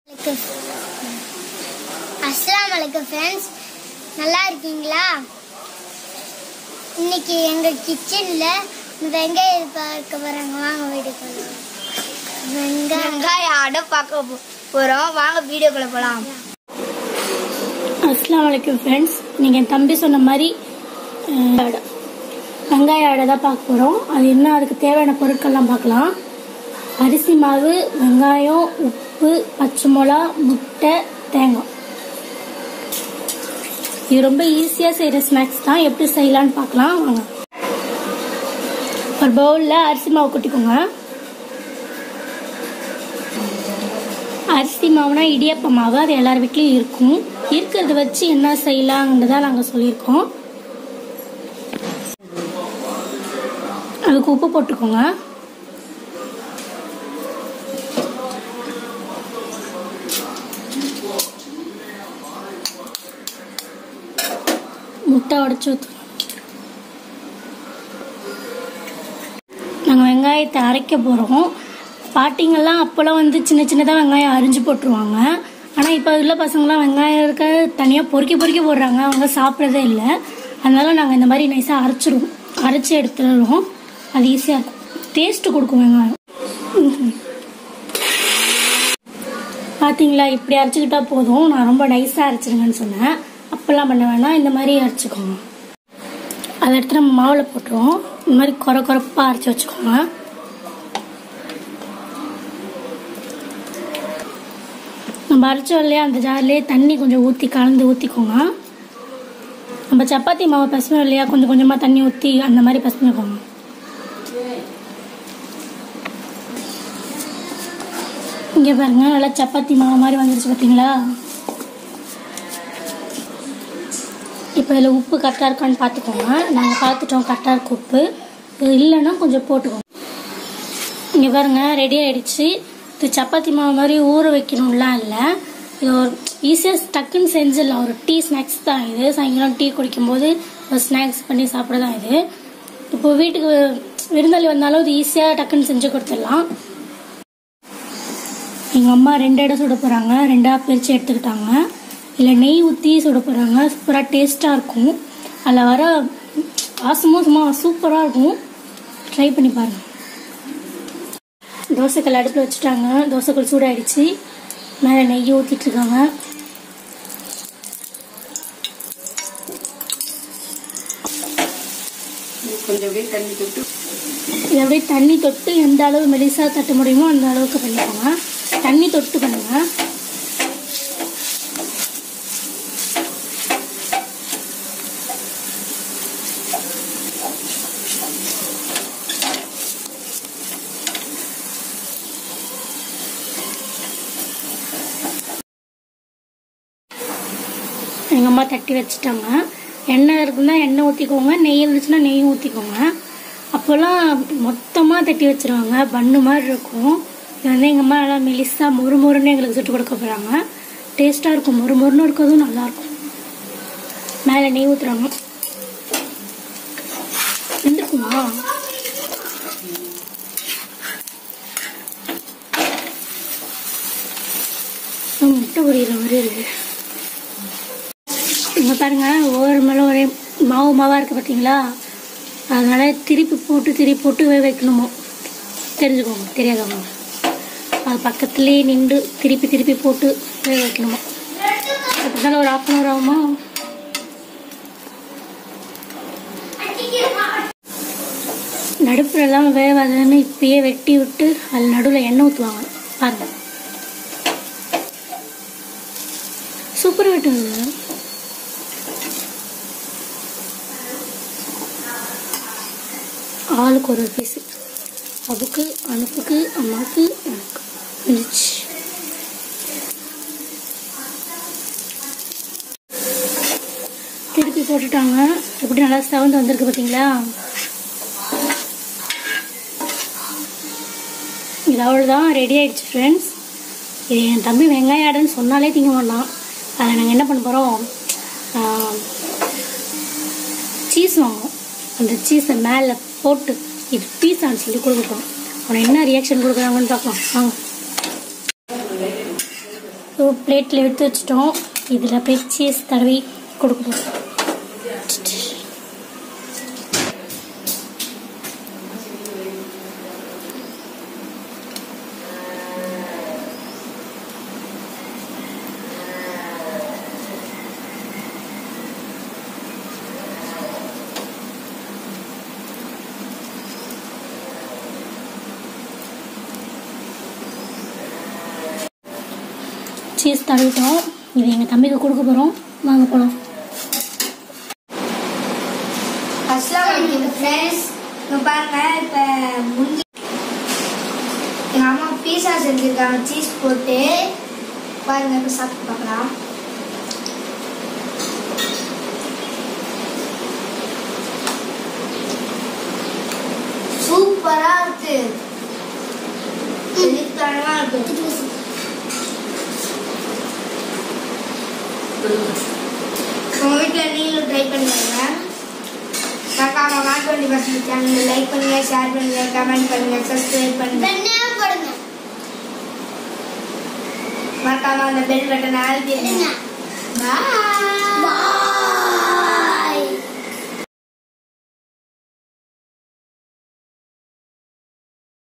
அஸ்ஸலாமு அலைக்கும் ஃப்ரெண்ட்ஸ் நல்லா இருக்கீங்களா இன்னைக்கு எங்க கிச்சன்ல வெங்காயம் பார்க்க போறாங்க வாங்க வீடியோ போகலாம் வெங்காயம் வெங்காயம் அடை பார்க்க போ- போறோம் வாங்க வீடியோக்குள்ள போலாம் அஸ்லாம் வலைக்கம் ஃப்ரெண்ட்ஸ் நீங்கள் என் தம்பி சொன்ன மாதிரி அஹ், அடை. வெங்காய அடை தான் பார்க்க போகிறோம் அது என்ன அதுக்கு தேவையான பொருட்கள்லாம் பார்க்கலாம் அரிசி மாவு வெங்காயம் உப்பு பச்சை மிளகா முட்டை தேங்காய் இது ரொம்ப ஈஸியாக செய்கிற ஸ்நாக்ஸ் தான் எப்படி செய்யலான்னு பார்க்கலாம் வாங்க ஒரு பவுலில் அரிசி மாவு கொட்டிக்கோங்க அரிசி மாவுனா இடியப்ப மாவு அது எல்லார் வீட்லேயும் இருக்கும் இருக்கிறத வச்சு என்ன செய்யலாங்கிறதா நாங்கள் சொல்லியிருக்கோம் அதுக்கு உப்பு போட்டுக்கோங்க முட்டை உடச்சி ஊற்று நாங்கள் வெங்காயத்தை அரைக்க போகிறோம் பாட்டிங்கெல்லாம் அப்போல்லாம் வந்து சின்ன சின்னதாக வெங்காயம் அரிஞ்சு போட்டுருவாங்க ஆனால் இப்போ உள்ள பசங்களாம் வெங்காயம் இருக்க தனியாக பொறுக்கி பொறுக்கி போடுறாங்க அவங்க சாப்பிட்றதே இல்லை அதனால நாங்கள் இந்த மாதிரி நைஸாக அரைச்சிடுவோம் அரைச்சி எடுத்துடுறோம் அது ஈஸியாக இருக்கும் டேஸ்ட்டு கொடுக்கும் வெங்காயம் ம்ஹும். பாத்தீங்களா இப்படி அரைச்சிக்கிட்டா போதும் நான் ரொம்ப நைஸாக அரைச்சிருங்கன்னு சொன்னேன் அப்பெல்லாம் பண்ண வேணாம் இந்த மாதிரி அரைச்சிக்கோங்க அதை எடுத்து நம்ம மாவில் போட்டுருவோம் இந்த மாதிரி குறை குறைப்பாக அரைச்சி வச்சுக்கோங்க நம்ம அரைச்சோம் இல்லையா அந்த ஜார்லேயே தண்ணி கொஞ்சம் ஊற்றி கலந்து ஊற்றிக்கோங்க நம்ம சப்பாத்தி மாவு பசுமை இல்லையா கொஞ்சம் கொஞ்சமாக தண்ணி ஊற்றி அந்த மாதிரி பசுமைக்கோங்க இங்கே பாருங்க நல்லா சப்பாத்தி மாவு மாதிரி வந்துருச்சு பார்த்தீங்களா இப்போ இதில் உப்பு கரெக்டாக இருக்கான்னு பார்த்துக்கோங்க நாங்கள் பார்த்துட்டோம் கரெக்டாக இருக்கு உப்பு இது இல்லைன்னா கொஞ்சம் போட்டுக்கோங்க இங்கே பாருங்க ரெடி ஆயிடுச்சு இது சப்பாத்தி மாவு மாதிரி ஊற வைக்கணும்லாம் இல்லை இது ஒரு ஈஸியாக டக்குன்னு செஞ்சிடலாம் ஒரு டீ ஸ்நாக்ஸ் தான் இது சாயங்காலம் டீ குடிக்கும்போது ஒரு ஸ்நாக்ஸ் பண்ணி சாப்பிட தான் இது இப்போ வீட்டுக்கு விருந்தாளி வந்தாலும் இது ஈஸியாக டக்குன்னு செஞ்சு கொடுத்துடலாம் எங்கள் அம்மா ரெண்டு இடம் சுட போகிறாங்க ரெண்டாக பிரித்து எடுத்துக்கிட்டாங்க இல்லை நெய் ஊற்றி சுட போகிறாங்க சூப்பராக டேஸ்ட்டாக இருக்கும் அதில் வர வாசமும் சும்மா சூப்பராக இருக்கும் ட்ரை பண்ணி பாருங்கள் தோசைக்கல் அடுப்பில் வச்சுட்டாங்க தோசைக்கல் சூடாயிடுச்சு மேலே நெய் ஊற்றிட்டு இருக்காங்க கொஞ்சம் அப்படியே தண்ணி தொட்டு இது அப்படியே தண்ணி தொட்டு எந்த அளவு மெலிசா தட்ட முடியுமோ அந்த அளவுக்கு பண்ணிக்கோங்க தண்ணி தொட்டு பண்ணுங்க எங்கள் அம்மா தட்டி வச்சுட்டாங்க எண்ணெய் இருக்குன்னா எண்ணெய் ஊற்றிக்கோங்க நெய் இருந்துச்சுன்னா நெய் ஊற்றிக்கோங்க அப்போல்லாம் மொத்தமாக தட்டி வச்சிருவாங்க பண்ணு மாதிரி இருக்கும் இது வந்து எங்கள் அம்மா நல்லா மெலிசா மொறு மொறுன்னு எங்களுக்கு சுட்டு கொடுக்க போகிறாங்க டேஸ்ட்டாக இருக்கும் மொறு மொறுன்னு இருக்கிறதும் நல்லாயிருக்கும் மேலே நெய் ஊற்றுறாங்க வெந்திருக்குமா முட்டை பொரியிற மாதிரி இருக்கு இங்க பாருங்க ஒவ்வொரு மேலே ஒரே மாவு மாவாக இருக்குது பார்த்தீங்களா அதனால திருப்பி போட்டு திருப்பி போட்டு வேக வைக்கணுமோ தெரிஞ்சுக்கோங்க தெரியாதவங்க அது பக்கத்துலேயே நின்று திருப்பி திருப்பி போட்டு வேக வைக்கணுமா அப்படினால ஒரு ஆஃப் அன் ஹவர் ஆகுமா நடுப்புறலாம் வேவாதுன்னு இப்பயே வெட்டி விட்டு அதில் நடுவில் எண்ணெய் ஊற்றுவாங்க பாருங்க சூப்பர் வெட்டுங்க ஆளுக்கு ஒரு பீஸு அவுக்கு அனுப்புக்கு அம்மாவுக்கு எனக்கு இருந்துச்சு திருப்பி போட்டுட்டாங்க எப்படி நல்லா சவுண்ட் வந்திருக்கு பார்த்தீங்களா இது அவ்வளோதான் ரெடி ஆயிடுச்சு ஃப்ரெண்ட்ஸ் இது என் தம்பி வெங்காயம் ஆடுன்னு சொன்னாலே திங்க மாட்டான் அதை நாங்கள் என்ன பண்ண போகிறோம் சீஸ் வாங்குவோம் அந்த சீஸை மேலே போட்டு இது பீஸான்னு சொல்லி கொடுக்க போகிறோம் அவனை என்ன ரியாக்ஷன் கொடுக்குறாங்கன்னு பார்க்கலாம் வாங்க பிளேட்டில் எடுத்து வச்சிட்டோம் இதில் அப்படியே சீஸ் தடவி கொடுக்க போகிறோம் சீஸ் தடவிட்டோம் இது எங்கள் தம்பிக்கு கொடுக்க போகிறோம் வாங்க போகலாம் அஸ்லாம் வலைக்கும் ஃப்ரெண்ட்ஸ் இங்கே பாருங்க இப்போ முந்தி எங்கள் அம்மா பீஸா செஞ்சுருக்காங்க சீஸ் போட்டு பாருங்க இப்போ சாப்பிட்டு பார்க்கலாம் சூப்பரா இருக்கு வெளித்தனமா இருக்கு உங்க வீட்டில் நீங்களும் ட்ரை பண்ணுங்க மறக்காம ஒன் டுவெண்ட்டி பர்சன்ட் சேனலை லைக் பண்ணுங்க ஷேர் பண்ணுங்க கமெண்ட் பண்ணுங்க சப்ஸ்கிரைப் பண்ணுங்க தனியாக போடுங்க மறக்காம அந்த பெல் பட்டனை அழுத்திடுங்க இருங்க. பாய் Bye.